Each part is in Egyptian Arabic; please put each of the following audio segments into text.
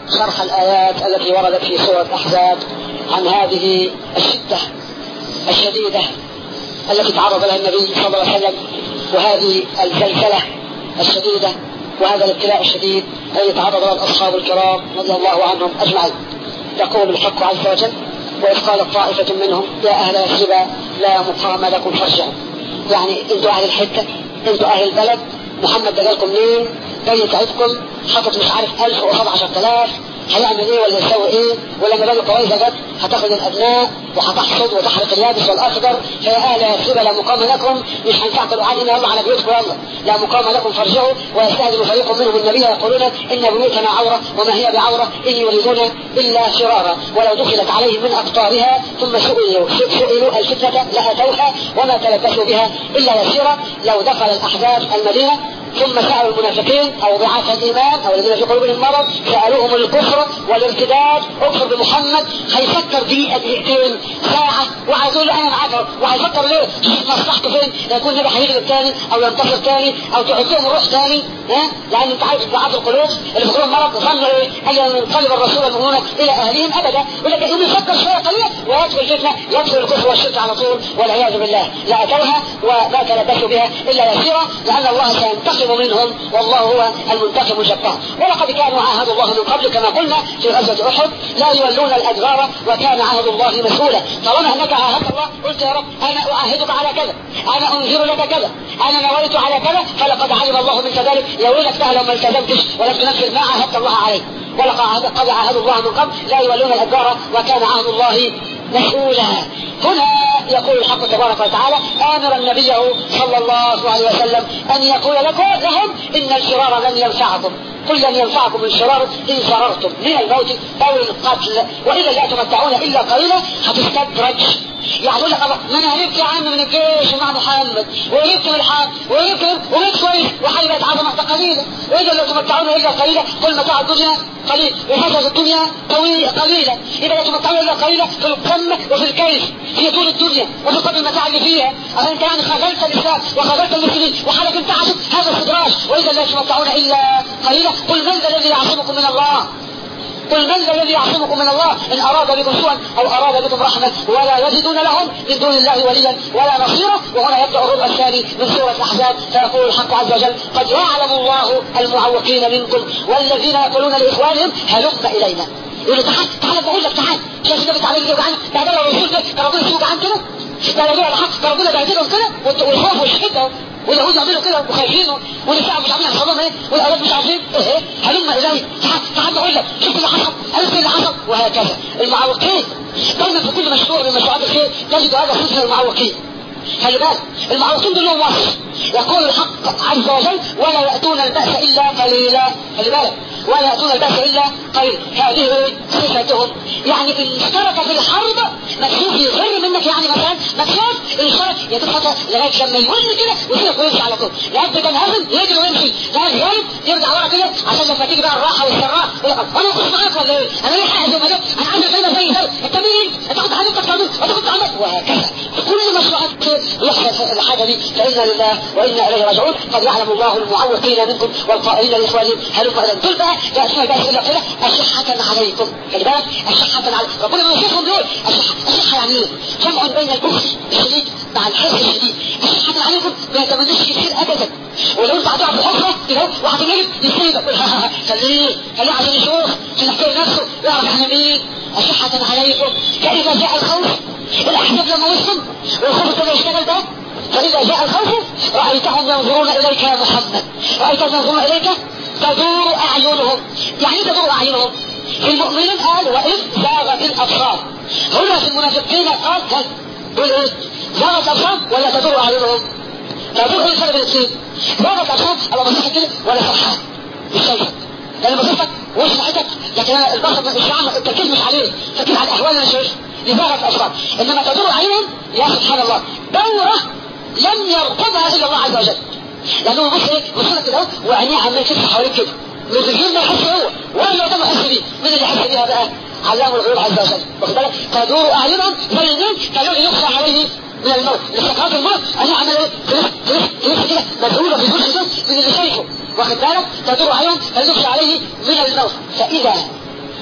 شرح الآيات التي وردت في سورة الأحزاب عن هذه الشدة الشديدة التي تعرض لها النبي صلى الله عليه وسلم وهذه الزلزلة الشديدة وهذا الابتلاء الشديد الذي تعرض له الأصحاب الكرام رضي الله عنهم أجمعين يقول الحق عز وجل وإذ قالت طائفة منهم يا أهل يثرب لا مقام لكم فارجعوا يعني انتوا أهل الحتة انتوا أهل البلد محمد ده جالكم منين؟ جاي يساعدكم حاطط مش عارف 1000 وقصاد 10000 هيعمل ايه ولا يسوي ايه ولما بني قريظه جت هتاخد الابناء وهتحصد وتحرق اليابس والاخضر فيا اهل يثرب لا مقام لكم مش هينفعكم الوعد ان يلا على بيوتكم يلا لا مقام لكم فارجعوا ويستهدف فريق منهم النبي يقولون ان بيوتنا عوره وما هي بعوره ان يريدون الا فرارا ولو دخلت عليهم من اقطارها ثم سئلوا سئلوا الفتنه لاتوها وما تلبسوا بها الا يسيرا لو دخل الاحزاب المدينه ثم سألوا المنافقين أو ضعاف الإيمان أو الذين في قلوبهم مرض سألوهم الكفر والارتداد اكفر بمحمد هيفكر دقيقة دقيقتين ساعة وهيقول له أنا معاك وهيفكر ليه مصلحته فين يكون النبي هيغلب تاني أو ينتصر تاني أو تعد لهم روح تاني ها لأن أنت عارف ضعاف القلوب اللي في قلوبهم مرض ظنوا إيه أن ينقلب الرسول المؤمنون إلى أهلهم أبدا يقول لك يقوم يفكر شوية قليلا ويدخل الفتنة يدخل الكفر والشرك على طول والعياذ بالله لا أتوها وما تلبسوا بها إلا يسيرا لأن الله سينتقم منهم والله هو المنتقم الجبار ولقد كانوا عاهدوا الله من قبل كما قلنا في غزوة أحد لا يولون الأدبار وكان عهد الله مسؤولا طالما أنك عاهدت الله قلت يا رب أنا أعاهدك على كذا أنا أنذر لك كذا أنا نويت على كذا فلقد علم الله منك ذلك يا ويلك لو ما التزمتش ولم تنفذ ما عاهدت الله عليه ولقد عاهدوا الله من قبل لا يولون الأدبار وكان عهد الله مسؤولا هنا يقول الحق تبارك وتعالى آمرا نبيه صلى الله عليه وسلم أن يقول لكم لهم إن الفرار لن ينفعكم قل لن ينفعكم الفرار إن فررتم من الموت أو القتل وإذا لا تمتعون إلا قليلا هتستدرج يعني يقول لك ما انا هربت يا عم من الجيش مع محمد وهربت من الحرب وهربت وبقيت كويس وحالي بقت عظمه قليله واذا لا تمتعون الا قليلا كل متاع الدنيا قليل وحاجه الدنيا طويله قليله اذا لا تمتعون الا قليلا في القمه وفي الكيف في طول الدنيا وفي قدر المتاع اللي فيها انت يعني خذلت الاسلام وخذلت المسلمين وحالك انتعشت هذا استدراج واذا لا تمتعون الا قليلا قل من ذا الذي يعصمكم من الله قل من ذا الذي يعصمكم من الله ان اراد بكم سوءا او اراد بكم رحمه ولا يجدون لهم من دون الله وليا ولا نصيرا وهنا يبدا الربع الثاني من سوره الاحزاب فيقول الحق عز وجل قد يعلم الله المعوقين منكم والذين يقولون لاخوانهم هلم الينا يقول تعال تعال بقول لك تعال شايف النبي تعالى يجي وجعنا بعدين لو الرسول ده ربنا يسوق عن كده ده لو الحق ده ربنا بيعملهم كده والخوف والشده واليهود يعملوا كده وخايفين والنساء مش عارفين يحفظوهم ايه والاولاد مش عارفين ايه هلم الي تعال تعال بقول لك شوف اللي حصل عرفت اللي حصل وهكذا المعوقين دايما في كل مشروع من مشروعات الخير تجد هذا خصوصا المعوقين خلي بالك المعوقين دول لهم وصف يقول الحق عز وجل ولا ياتون الباس الا قليلا خلي بالك ولا ياتون الباس الا قليلا هذه صفتهم يعني ان اشترك في الحرب مكشوف يغير منك يعني مثلا مكشوف الاشترك يتفتح لغايه لما يولي كده ويصير ويمشي على طول لغايه ما تنهزم يجري ويمشي لغايه غالب يرجع ورا كده عشان لما تيجي بقى الراحه والسراء يقول لك انا مش معاك ولا ايه؟ انا ليه حاجه ما انا عندي كلمه زي ده انت مين؟ انت كنت حبيبتك تعمل انت كنت عملت وهكذا كل مشروعات يحصل الحاجه دي فانا لله وانا اليه راجعون قد يعلم الله المعوقين منكم والقائلين لاخوانهم هلم الى دول بقى ده اسمها بقى يقول لك كده اشحه عليكم خلي بالك اشحه عليكم ربنا ما يشوفهم دول اشحه يعني ايه؟ جمع بين الكفر الشديد مع الحرص الشديد اشحه عليكم ما يتمناش كتير ابدا ولو انت هتقع في حفره كده وهتملك يسيبك خليه خليه عشان يشوف عشان يحترم نفسه يعرف احنا مين اشحه عليكم فاذا جاء الخوف الاحزاب لما وصلوا والخوف ابتدى يشتغل ده فإذا جاء الخوف رأيتهم ينظرون إليك يا محمد رأيتهم ينظرون إليك تدور أعينهم يعني ايه تدور أعينهم في المؤمنين قال وإذ زاغت الأبصار هنا في المنافقين قال هل قل إيه زاغت الأبصار ولا تدور أعينهم تدور إيه الفرق بين الاثنين زاغت الأبصار أبقى بصيتك كده ولا فرحان مش شايفك لأن بصيتك وش ناحيتك لكن أنا البصر مش عامل التركيز مش عليه التركيز على الأهوال اللي أنا شايفها لزاغت الأبصار إنما تدور أعينهم يا سبحان الله دورة لم يرقبها الا الله عز وجل لانه بص ايه بص لك كده وعينيه عمال تفتح حواليك كده من غير ما يحس هو ولا يقدر يحس بيه مين اللي يحس بيها بقى علام الغيوب عز وجل واخد بالك تدور اعينهم زي الناس كانوا يخشى عليه من الموت لسكرات الموت انا عمل ايه تلف تلف تلف كده مدهوله في جزء من اللي شايفه واخد بالك تدور اعينهم فيخشى عليه من الموت فاذا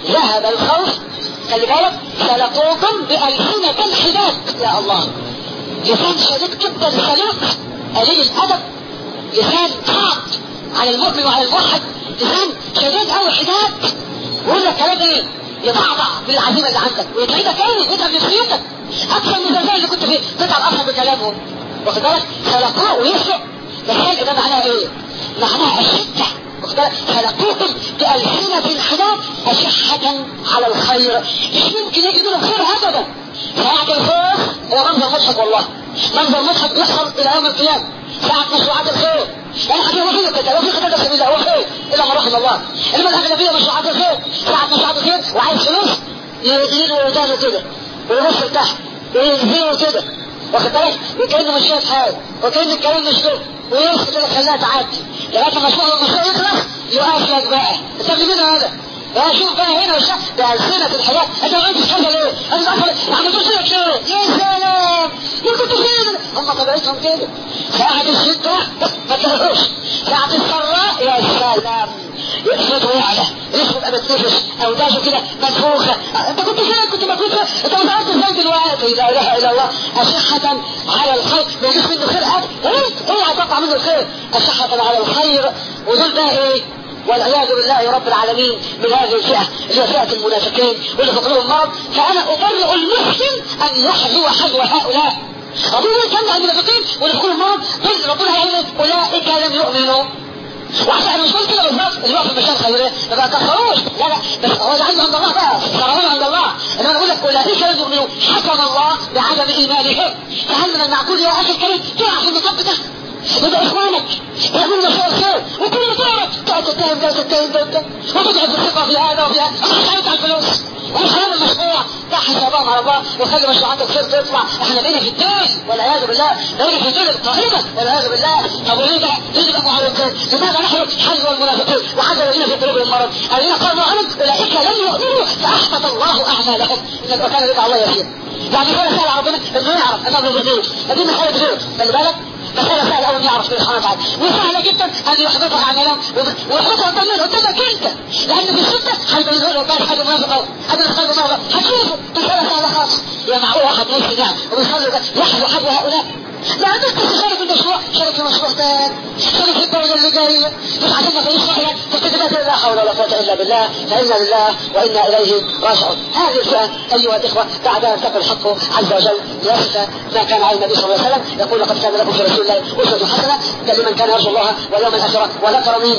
ذهب الخوف خلي بالك سلقوكم بألسنة حداد يا الله لسان شديد جدا سلوك قليل الأدب لسان صعب على المؤمن وعلى الموحد لسان شديد قوي حداد ويقول لك كلام ايه يضعضع بالعزيمه اللي عندك ويتعبك قوي يتعب نفسيتك اكثر من الزمان اللي كنت فيه تتعب اصلا بكلامهم واخد بالك خلقوه ويسرق بس ده معناها ايه؟ معناها الشده واخد بالك خلقوكم بألسنة حداد أشحة على الخير مش ممكن يجدوا الخير أبدا ساعة الخوف هو منظر مضحك والله منظر مضحك بيحصل إلى يوم القيامة ساعة مشروعات الخير يعني حاجة وفيه كده وفي خطة سبيل الله وخير إلا ما رحم الله إنما الأغلبية مشروعات الخير ساعة مشروعات الخير وعايز فلوس يدينه ويدانه كده ويبص لتحت وينزله كده واخد بالك وكأنه مش شايف حاجة وكأن الكلام مش له ويمسك كده خلاها تعدي لغاية ما المشروع المشروع يخلص يقف لك بقى انت من هذا يا شوف بقى هنا وش ده ألسنة الحياة انت ما عندكش حاجة ليه؟ انا بعرف ما عملتوش لك ليه؟ يا سلام يا كنت فين؟ هم طبيعتهم كده ساعة الشدة ما تلاقوش ساعة السراء يا سلام يحفظ ويعلى يحفظ ابد نفس اوداجه كده منفوخة انت كنت فين كنت موجود انت ما تعرفش ازاي دلوقتي لا اله الا الله اشحة على الخير ما يجيش منه خير ابدا ايه ايه هتقع منه الخير اشحة على الخير ودول بقى ايه والعياذ بالله رب العالمين من هذه الفئة اللي هي فئة المنافقين واللي في قلوبهم مرض فأنا أبرئ المسلم أن يحذو حذو هؤلاء أقول كم المنافقين واللي في قلوبهم مرض قل ربنا يقول أولئك لم يؤمنوا واحد احنا مش قلت كده بالظبط اللي هو في المشايخ خيريه ما بكفروش لا لا بس هو ده عنده عند الله بقى كرامه عند الله انما انا بقول لك اولئك لم يؤمنوا حكم الله بعدم ايمانهم فهل من المعقول يا اخي الكريم تقع في المطب ده يبقى اخوانك يعملوا مشروع خير وكل ما تعرف تقعد تتهم ده وتتهم ده وتقعد الثقه في هذا وفي هذا مش عايز على الفلوس ومش هنعمل مشروع ده حسابهم على الله وخلي مشروعات الخير تطلع احنا بقينا في الدين والعياذ بالله بقينا في الدين القائمه والعياذ بالله طب وليه بقى ليه نبقى معرضين لماذا نحن حذر المنافقين وحذر الذين في قلوبهم المرض الذين قالوا عنهم اولئك لم يؤمنوا فاحبط الله اعمالهم انك كان يدعى الله يسير يعني كان سهل ربنا انه يعرف انه يهديه هذه مساله غير خلي بالك مسألة سهلة أوي يعرف سبحانه وتعالى وسهلة جدا أن يحبطك عن النوم ويحبطك قدام مين قدامك أنت لأن في الشدة هيبين له قدام حاجة منافق أو حاجة من قلبه مرة هتشوفه مسألة سهلة خالص يا معقول واحد نص نعم وبيصلي يحلو حد هؤلاء لا عندك تشارك المشروع شارك في مشروع ثاني شارك في الدولة اللي جاية مش عشان ما تعيش صحيح فكده لا حول ولا قوة إلا بالله فإنا لله وإنا إليه راجعون هذه الفئة أيها الإخوة بعد أن تقل الحق عز وجل يصف ما كان على النبي صلى الله عليه وسلم يقول لقد كان لكم في رسول الله أسوة حسنة لمن كان يرجو الله واليوم الآخرة وذكر مين؟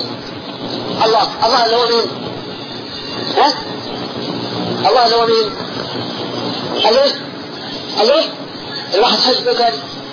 الله الله اللي هو مين؟ ها؟ الله اللي هو مين؟ قال ايه؟ قال ايه؟ الواحد حزب كان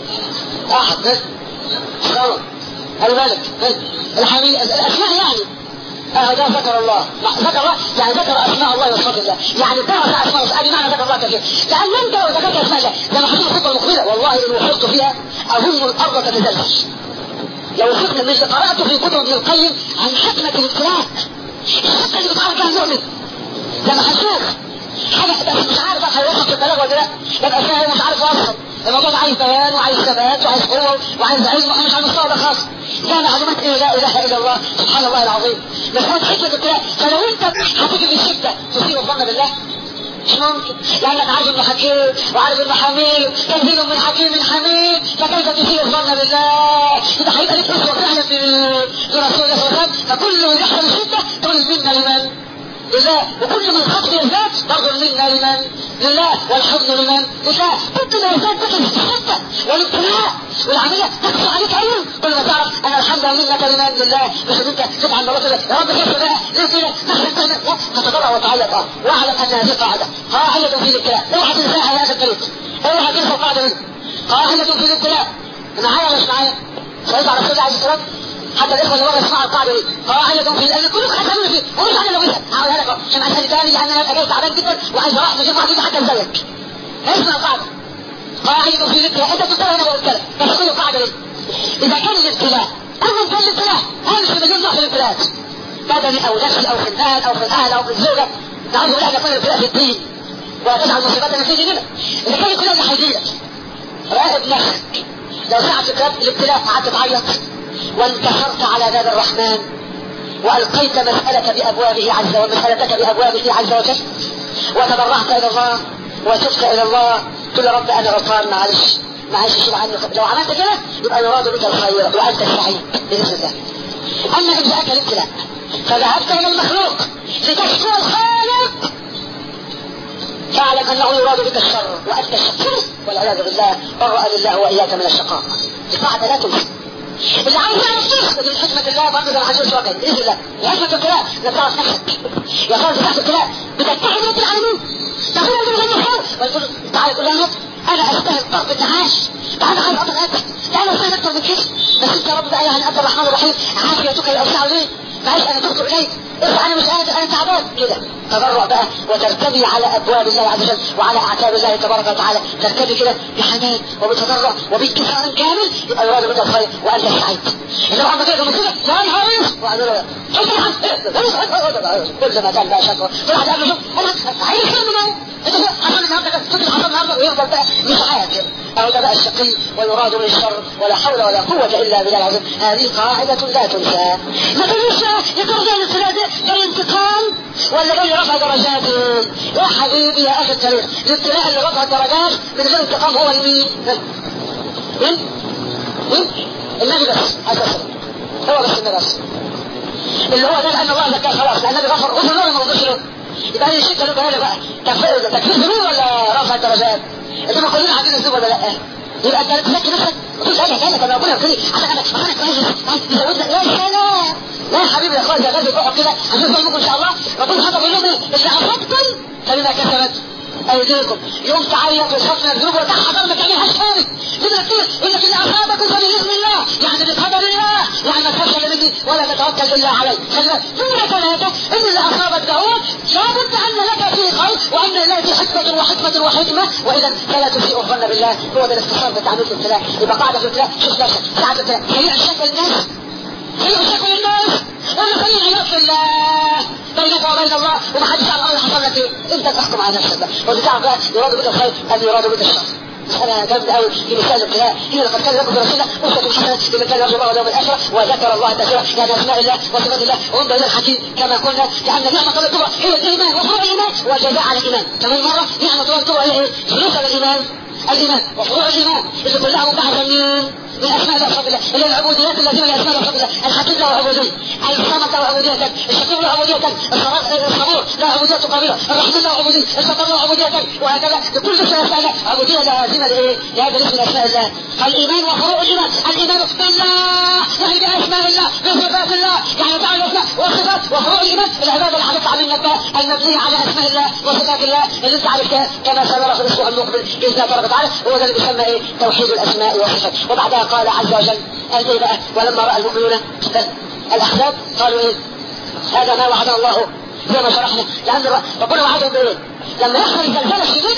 واحد بس غلط خلي بالك الحميد الاسماء يعني اه ده ذكر الله ذكر الله يعني ذكر اسماء الله وصفات الله يعني درس اسماء الله بمعنى ذكر الله كثير لان انت لو ذكرت اسماء الله لما حصل الخطبه المقبله والله ان وحدت فيها اظن الارض تتزلزل لو وفقنا من اللي قراته في كتب ابن القيم عن حكمه الابتلاء الحكمه اللي بتعرف بها المؤمن لما هنشوف حاجه بس مش عارف بقى هيوصف في البلاغ ولا لا يبقى فاهم مش عارف يوصف الموضوع ده عايز بيان وعايز ثبات وعايز قوه وعايز علم واحنا مش عارف ده خاص ده معلومات ايه لا اله الا الله سبحان الله العظيم مسألة حكمة الابتلاء فلو انت هتيجي في الشدة تسيء الظن بالله مش ممكن لانك عارف انه حكيم وعارف انه حميد تنزيل من حكيم حميد فكيف تسيء الظن بالله اذا هيبقى لك اسوه فعلا برسول الله صلى الله عليه وسلم فكل من يحصل الشده تقول منا لمن؟ لله وكل من خط الذات برضه منا لمن؟ لله والحزن لمن؟ لله كل ما يزال تقل الشده والابتلاء والعمليه تقسو عليك عين كل ما تعرف انا الحمد لله كلمات لله مش انت تبع الله كده يا رب كيف بقى ليه كده نحن لا تتضرع وتعلق اه واعلم ان هذه قاعده قاعده في الابتلاء اوعى تنساها يا هذا الطريق اوعى تنسى قاعده منها قاعده في الابتلاء معايا ولا مش معايا؟ سيد على السيد عليه الصلاه حتى الاخوه اللي ورا يسمعوا القاعده دي قاعده في الابتلاء كلكم هتعملوا فيه ومش انا لو هقولها لك عشان عشان تاني لان انا جاي تعبان جدا وعايز اروح مش واحد يجي حتى زيك اسمع القاعده قاعده في الابتلاء انت تقول انا بقول كده بس كل القاعده دي اذا كان الابتلاء اول كان الابتلاء انا مش مليون نوع في الابتلاء بدني او نفسي او في المال او في الاهل او في الزوجه نعوذ بالله ان يكون الابتلاء في الدين وتجعل مصيبتنا في ديننا اذا كان الابتلاء اللي هيجيلك راقب نفسك لو ساعة الابتلاء قعدت تعيط وانتصرت على باب الرحمن وألقيت مسألة بأبوابه عز وجل مسألتك بأبوابه عز وجل وتضرعت إلى الله وتبت إلى الله تقول رب أنا غلطان معلش معلش شوف عني لو عملت كده يبقى يراد بك الخير وأنت السعيد بإذن الله أما إن جاءك الابتلاء فذهبت إلى المخلوق لتشكو الخالق فاعلم أنه يراد بك الشر وأنت الشقي والعياذ بالله برأ لله وإياك من الشقاء القاعدة لا تنسى اللي عايز يعرف تخرج من حكمة الله برضه زي ما حدش واقع بإذن الله وحكمة الابتلاء لا تعرف نفسك يا خالد تحت الابتلاء بتتحد رب العالمين تقول أنا من الخير ويقول تعالى تقول له أنا أستاهل ضرب النعاش تعالى خير أمر أنت تعالى أستاهل أكثر من كده بس أنت يا رب بقى يعني أنت الرحمن الرحيم عافيتك يا أوسع ليه معلش أنا تبت إليك ارفع أنا مش قادر أنا تعبان كده تضرع بقى وترتدي على أبواب الله عز وجل وعلى أعتاب الله تبارك وتعالى ترتدي كده بحنان وبتضرع وبانكسار كامل يبقى يراد بك الخير وأنت السعيد إنما عم تقدر من كده لا نهار وقالوا له كل ما كان بقى شكوى كل واحد قال له شوف أنا عايز كلمة انت حصل النهارده تدخل حصل النهارده ويفضل بقى مش عارف او ده بقى الشقي ويراد من الشر ولا حول ولا قوة الا بالله العظيم هذه قاعدة لا تنسى ما تقولوش يا ترى ده الابتلاء ده جاي انتقام ولا جاي رفع درجات يا حبيبي يا اخي الكريم الابتلاء اللي رفع درجات من غير انتقام هو المين؟ مين؟ مين؟ النبي بس اساسا هو بس النبي بس اللي هو ده لان الله ذكر خلاص لان النبي غفر غفر له ما غفرش له يبقى هي الشركه اللي بقى بقى تكفير تكفير ذنوب ولا رفع درجات انما كلنا عايزين الذنوب ولا لا يبقى انت تزكي نفسك وتقول انا كانك انا ربنا يغفر لي عشان انا عشان انا كويس يزودنا يا سلام لا يا حبيبي يا اخويا ده غازي تقعد كده هنشوف منكم ان شاء الله ربنا حطب لهم اللي اصبتم فبما كسبت ايديكم يوم تعيط وتخاف من الذنوب وتحضر ما تعملهاش تاني كده كتير يقول لك اللي اصابكم فباذن الله يعني بقدر الله يعني ما تخافش الا مني ولا تتوكل الا علي ثم ثلاثه ان اللي اصابك داوود لابد ان لك فيه خير وان الله في حكمه وحكمه وحكمه واذا فلا تسيء الظن بالله هو ده الاختصار بتاع مثل الابتلاء يبقى قاعده في الابتلاء شوف نفسك ساعه الابتلاء سريع شكل الناس سريع شكل الناس انا سريع علاج في الله بينك وبين الله ومحدش يعرف الله حصل لك ايه انت تحكم على نفسك بقى وبتاع بقى يراد بك الخير ام يراد بك الشر مسألة جامدة قوي في مثال الابتلاء هنا لقد كان لكم في رسولنا أسوة حسنة لمن كان يرجو الله واليوم الآخرة وذكر الله كثيرا يعني أسماء الله وصفات الله وانظر إلى الحكيم كما قلنا لأن نعمة الله الكبرى هي الإيمان وفروع الإيمان والجزاء على الإيمان كمان مرة نعمة الله الكبرى هي إيه؟ فلوس على الإيمان الإيمان وفروع الإيمان اللي كلها مباحثة من من أسماء الله وصفات الله اللي العبوديات الذين من أسماء الله وصفات الله الحكيم له عبودية الصمت له عبودية الشكيم له عبودية الصبور له عبودية قابلة الرحمن له عبودية الشكر له عبودية وهكذا لكل اسم أسماء الله عبودية لازمة لإيه؟ لهذا الاسم أسماء الله فالإيمان وفروع الإيمان الإيمان بالله يعني بأسماء الله بصفات الله يعني بعض الأسماء والصفات وفروع الإيمان العبادة اللي هتطلع منك بقى المبنية على أسماء الله وصفات الله اللي أنت عرفتها كما سنرى في الأسبوع المقبل بإذن الله تبارك وتعالى هو ده اللي بيسمى إيه؟ توحيد الأسماء والصفات وبعدها قال عز وجل قال إيه بقى ولما رأى المؤمنون الأحزاب قالوا إيه؟ هذا ما وعد الله زي ما شرحنا لأن ربنا وعدهم بإيه؟ لما يحصل الزلزال الشديدة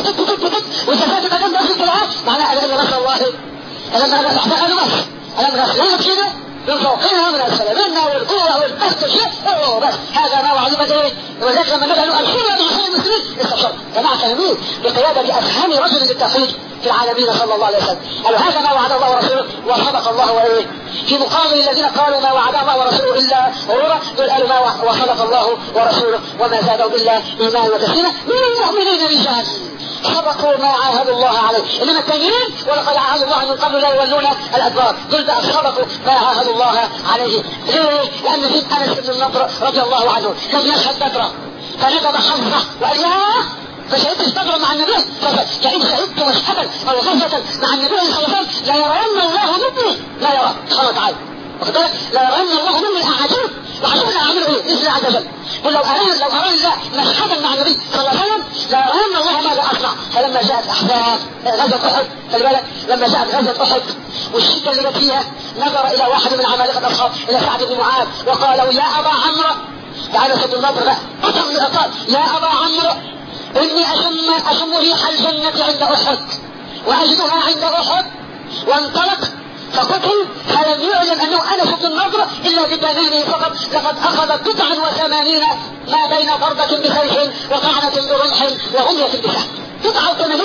والزلزال تبقى جنب أرض العاد معناها ألم نصر الله ألم الأحزاب قالوا بس ألم نصر كده من فوقنا من اسفل منا والقوة والقصد شيء اوه بس هذا ما وعد ايه ولذلك لما نبقى السنة من خير المسلمين استبشر جماعة فاهمين بقيادة افهام رجل للتوحيد في العالمين صلى الله عليه وسلم قالوا هذا ما وعد الله ورسوله وصدق الله وايه في مقابل الذين قالوا ما وعد الله ورسوله الا غرورا دول قالوا ما وصدق الله ورسوله وما زادوا الا ايمانا وتسليما من المؤمنين رجال صدقوا ما عاهدوا الله عليه انما التانيين ولقد عاهدوا الله من قبل لا يولون الادبار دول بقى صدقوا ما عاهدوا الله عليه ليه؟ لان في انس بن النضر رضي الله عنه كان يشهد بدرا فنقض حظه وقال ياه فشهدت بدرا مع النبي كأن شهدت مشهدا او غزة مع النبي صلى الله عليه وسلم لا يرين الله مني لا يرى سبحانه وتعالى واخد بالك لا يرين الله مني الاعاجيب وعشان اعمله ايه؟ باذن الله عز وجل قل لو اراد لو اراد الله مشهدا مع النبي صلى الله عليه وسلم لا يرين الله ماذا اصنع فلما جاءت احزاب غزوه احد خلي بالك لما جاءت غزوه احد والشده اللي جت فيها نظر الى واحد من عمالقه الاصحاب الى سعد بن معاذ وقالوا يا ابا عمرو تعالى سيد النضر بقى قسم قال يا ابا عمرو اني اشم اشم ريح الجنه عند احد واجدها عند احد وانطلق فقتل فلم يعلم انه انس بن النضر الا ببنانه فقط لقد اخذ قطعا وثمانين ما بين ضربة بسيف وطعنة برمح ورمية بسهم قطعة وثمانين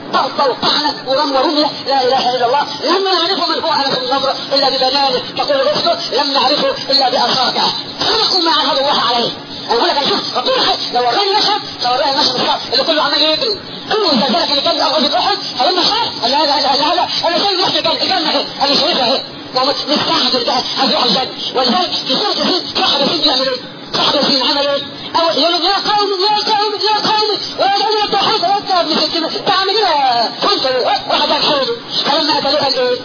ضرب وطعنه ورم ورميه لا اله الا الله لم نعرف من هو انس النضر الا ببنانه تقول اخته لم نعرفه الا باصابعه خلقوا ما عهد الله عليه انا بقول لك انا شوف ربنا لو وراني مشهد لو وراني مشهد الصعب اللي كله عمال يجري كله زلزلك اللي كان اول احد فلما خاف قال هذا هذا هذا هذا انا شايف نفسي كان الجنه اهي انا شايفها اهي مستعجل بقى هنروح الجنه ولذلك في سوره الدين صاحب الدين بيعمل ايه؟ صاحب الدين عمل ايه؟ أو يقول يا قوم يا قوم يا قوم ويدعون التوحيد وانت يا ابن ستين تعمل ايه؟ كنت واحد الحوض فلما اتلوها الايه؟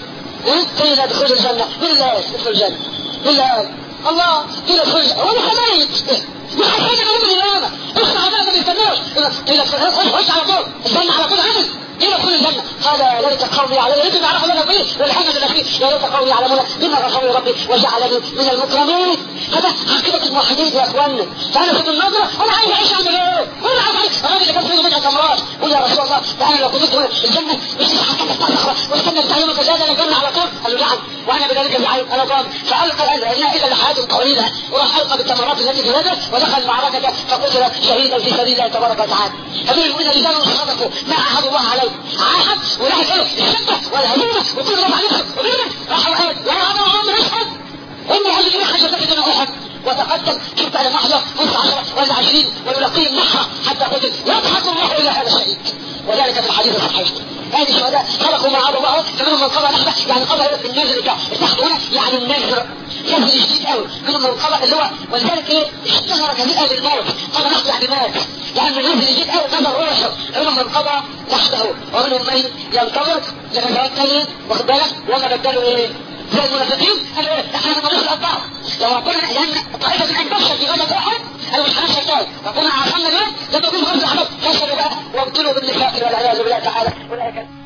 قيل ادخلوا الجنه بالله ادخلوا الجنه بالله الله قيل ادخلوا الجنه وانا حمايت مش حكايه من الامامه اسمع بقى ما بيستناش قيل خش على طول الجنه على طول عمل قيل ادخلوا الجنه قال يا ليت قومي يعلمون يمكن يعرفوا لنا فيه والحمد لله فيه يا ليت قومي يعلمون بما غفر ربي وجعلني من المكرمين هذا عقيده الموحدين يا اخواننا فانا في النظره انا عايز اعيش اعمل ايه؟ انا عايز اعيش الراجل اللي كان فيه بضعه امراض قول يا رسول الله ده انا لو كنت الجنه مش هحكم الصخره واستنى بتعلمك ازاي انا الجنه على طول قال له نعم وانا بذلك العين انا ضامن فالقى العناء الى حياه طويله وراح القى بالتمرات التي في يده ودخل المعركه فقتل شهيدا في سبيل الله تبارك وتعالى فمن المؤمنين رجال صدقوا ما عهد الله عليه عاهد وراح ايه الشده والهزيمه وكل رفع نفسه وغيره راحوا ايه يا هذا عمر اشهد اني هذه الريحه شدت من احد وتقدم شفت على محلة خمس عشرة ولا عشرين ويلقيه النحة حتى قتل يضحك الله الى هذا الشهيد وذلك في الحديث الصحيح هذه الشهداء خلقوا مع الله فمنهم من قضى نحبه يعني قضى النازل بتاعه تحت هنا يعني النازل نازل جديد قوي منهم من قضى اللي هو ولذلك ايه اشتهر كبيئة بالموت قضى نحبه يعني مات يعني من نازل جديد قوي نزل روحه منهم من قضى نحبه ومنهم من ينتظر لغزوات ثانية واخد بالك وما بدلوا ايه زي المنافقين قالوا ايه احنا ما نقدرش الأطباء لو ربنا لان طائفة من البشر في غزوة احد قالوا مش هنشر طيب ربنا عرفنا ليه لما يكون غزوة احد كسروا بقى وابتلوا بالنفاق والعياذ بالله تعالى والآية